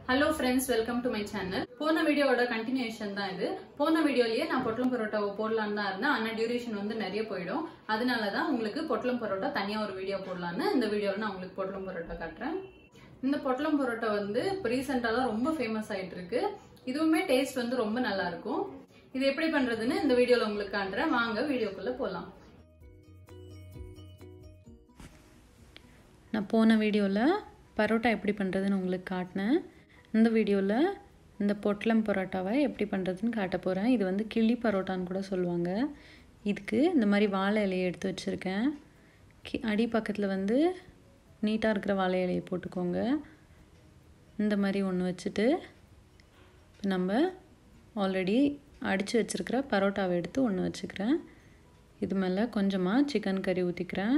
hello friends welcome to my channel போன வீடியோவோட continuation தான் இது போன வீடியோலயே நான் பொட்டலம் பரோட்டாவை போடலான்னு தான் இருந்தேன் ஆனா டியூரேஷன் வந்து நிறைய போயிடும் அதனால தான் உங்களுக்கு பொட்டலம் பரோட்டா தனியா ஒரு வீடியோ போடலான்னு இந்த வீடியோல நான் உங்களுக்கு பொட்டலம் பரோட்டா காட்டுறேன் இந்த பொட்டலம் பரோட்டா வந்து இப்போ ரீசெண்டாக தான் ரொம்ப ஃபேமஸ் ஆயிட்டு இருக்கு இதுவுமே டேஸ்ட் வந்து ரொம்ப நல்லா இருக்கும் இது எப்படி பண்றதுன்னு இந்த வீடியோல உங்களுக்கு காட்டுறேன் வாங்க வீடியோக்குள்ள போலாம் நான் போன வீடியோவில் பரோட்டா எப்படி பண்ணுறதுன்னு உங்களுக்கு காட்டினேன் இந்த வீடியோவில் இந்த பொட்டலம் பரோட்டாவை எப்படி பண்ணுறதுன்னு காட்ட போகிறேன் இது வந்து கிளி பரோட்டான்னு கூட சொல்லுவாங்க இதுக்கு இந்த மாதிரி வாழை இலையை எடுத்து வச்சுருக்கேன் கி அடி பக்கத்தில் வந்து நீட்டாக இருக்கிற வாழை இலையை போட்டுக்கோங்க இந்த மாதிரி ஒன்று வச்சுட்டு இப்போ நம்ம ஆல்ரெடி அடித்து வச்சுருக்கிற பரோட்டாவை எடுத்து ஒன்று வச்சுக்கிறேன் இது மேலே கொஞ்சமாக சிக்கன் கறி ஊற்றிக்கிறேன்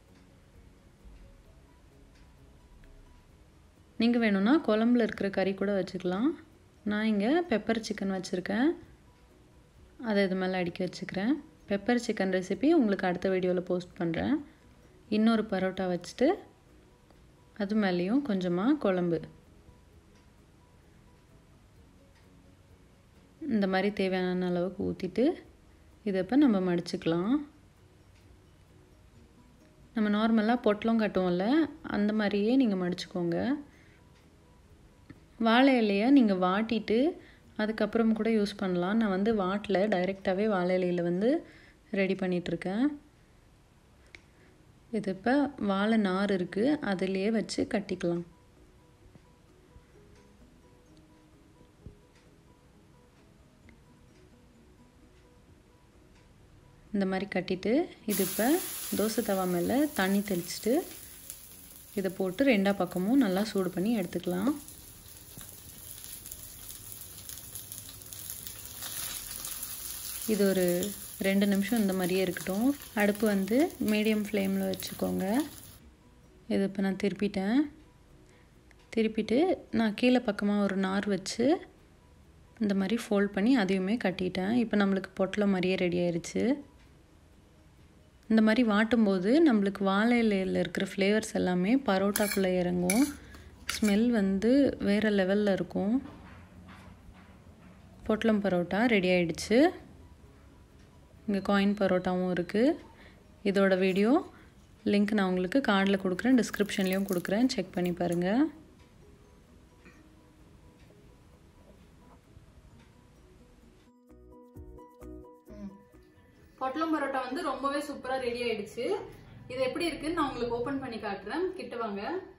நீங்கள் வேணும்னா குழம்புல இருக்கிற கறி கூட வச்சுக்கலாம் நான் இங்கே பெப்பர் சிக்கன் வச்சுருக்கேன் அதை இது மேலே அடுக்கி வச்சுக்கிறேன் பெப்பர் சிக்கன் ரெசிபி உங்களுக்கு அடுத்த வீடியோவில் போஸ்ட் பண்ணுறேன் இன்னொரு பரோட்டா வச்சுட்டு அது மேலேயும் கொஞ்சமாக குழம்பு இந்த மாதிரி தேவையான அளவுக்கு ஊற்றிட்டு இதை இப்போ நம்ம மடிச்சுக்கலாம் நம்ம நார்மலாக பொட்டலம் கட்டுவோம்ல அந்த மாதிரியே நீங்கள் மடிச்சுக்கோங்க வாழை இலையை நீங்கள் வாட்டிட்டு அதுக்கப்புறம் கூட யூஸ் பண்ணலாம் நான் வந்து வாட்டில் டைரெக்டாகவே வாழை இலையில் வந்து ரெடி பண்ணிகிட்ருக்கேன் இது இப்போ வாழை நார் இருக்குது அதுலேயே வச்சு கட்டிக்கலாம் இந்த மாதிரி கட்டிட்டு இது இப்போ தோசை தவா மேலே தண்ணி தெளிச்சிட்டு இதை போட்டு ரெண்டா பக்கமும் நல்லா சூடு பண்ணி எடுத்துக்கலாம் இது ஒரு ரெண்டு நிமிஷம் இந்த மாதிரியே இருக்கட்டும் அடுப்பு வந்து மீடியம் ஃப்ளேமில் வச்சுக்கோங்க இது இப்போ நான் திருப்பிட்டேன் திருப்பிட்டு நான் கீழே பக்கமாக ஒரு நார் வச்சு இந்த மாதிரி ஃபோல்ட் பண்ணி அதையுமே கட்டிட்டேன் இப்போ நம்மளுக்கு பொட்டலம் மாதிரியே ரெடி ஆயிடுச்சு இந்த மாதிரி வாட்டும்போது நம்மளுக்கு வாழை இலையில் இருக்கிற ஃப்ளேவர்ஸ் எல்லாமே பரோட்டாக்குள்ளே இறங்கும் ஸ்மெல் வந்து வேறு லெவலில் இருக்கும் பொட்டலம் பரோட்டா ரெடி ஆயிடுச்சு இங்கே காயின் பரோட்டாவும் இருக்குது இதோட வீடியோ லிங்க் நான் உங்களுக்கு கார்டில் கொடுக்குறேன் டிஸ்கிரிப்ஷன்லேயும் கொடுக்குறேன் செக் பண்ணி பாருங்கள் பொட்டலம் பரோட்டா வந்து ரொம்பவே சூப்பரா ரெடி ஆயிடுச்சு இது எப்படி இருக்குன்னு நான் உங்களுக்கு ஓபன் பண்ணி காட்டுறேன் கிட்ட வாங்க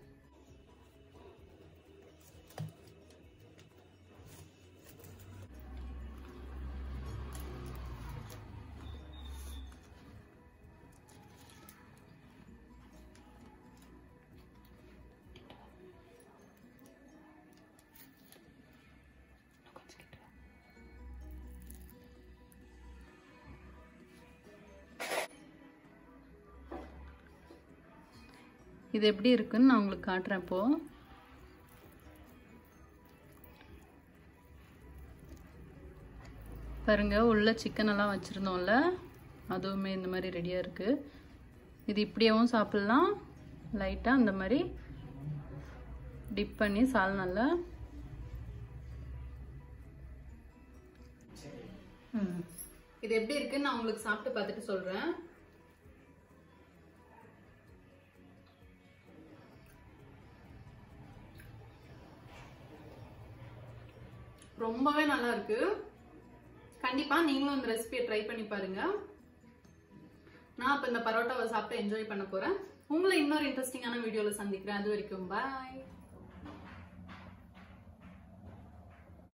இது எப்படி இருக்குன்னு நான் உங்களுக்கு காட்டுறேன் இப்போது பாருங்க உள்ள சிக்கன் எல்லாம் வச்சுருந்தோம்ல அதுவுமே இந்த மாதிரி ரெடியாக இருக்குது இது இப்படியாவும் சாப்பிட்லாம் லைட்டாக இந்த மாதிரி டிப் பண்ணி சால் நல்லா இது எப்படி இருக்குன்னு நான் உங்களுக்கு சாப்பிட்டு பார்த்துட்டு சொல்றேன் ரொம்பவே நல்லா இருக்கு கண்டிப்பா நீங்களும் இந்த ரெசிபியை ட்ரை பண்ணி பாருங்க நான் இப்ப இந்த பரோட்டாவை சாப்பிட்டு என்ஜாய் பண்ண போறேன் உங்களை இன்னொரு இன்ட்ரெஸ்டிங்கான வீடியோல சந்திக்கிறேன் அது வரைக்கும் பாய்